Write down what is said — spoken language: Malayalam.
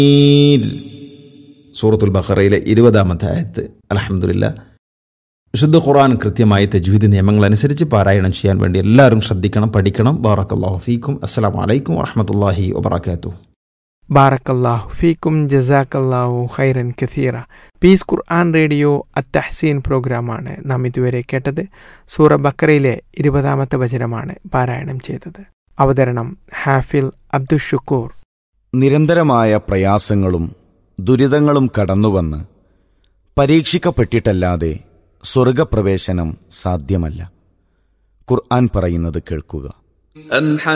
സൂറത്തുൽ ബഖറയിലെ ഇരുപതാമത്തെ ആയത്ത് അലഹമുല്ല വിശുദ്ധ ഖുർആൻ കൃത്യമായി തജ്വീദ് നിയമങ്ങൾ അനുസരിച്ച് പാരായണം ചെയ്യാൻ വേണ്ടി എല്ലാവരും ശ്രദ്ധിക്കണം പഠിക്കണം ബാറക്കല്ലാഹു ഫീക്കും അസ്സലാം വലൈക്കും വറഹമത്തല്ലാഹി വബർക്കാത്തു ബാറക്കല്ലാഹു ഫീക്കും ജസാക്കല്ലാഹു ഖൈറൻ കസീറ പീസ് ഖുർആൻ റേഡിയോ അത്തഹസീൻ പ്രോഗ്രാമാണ് നാം ഇതുവരെ കേട്ടത് സൂറ ബക്കറയിലെ ഇരുപതാമത്തെ വചനമാണ് പാരായണം ചെയ്തത് അവതരണം ഹാഫിൽ അബ്ദുഷുക്കൂർ നിരന്തരമായ പ്രയാസങ്ങളും ദുരിതങ്ങളും കടന്നുവന്ന് പരീക്ഷിക്കപ്പെട്ടിട്ടല്ലാതെ സ്വർഗപ്രവേശനം സാധ്യമല്ല ഖുർആൻ പറയുന്നത് കേൾക്കുക أم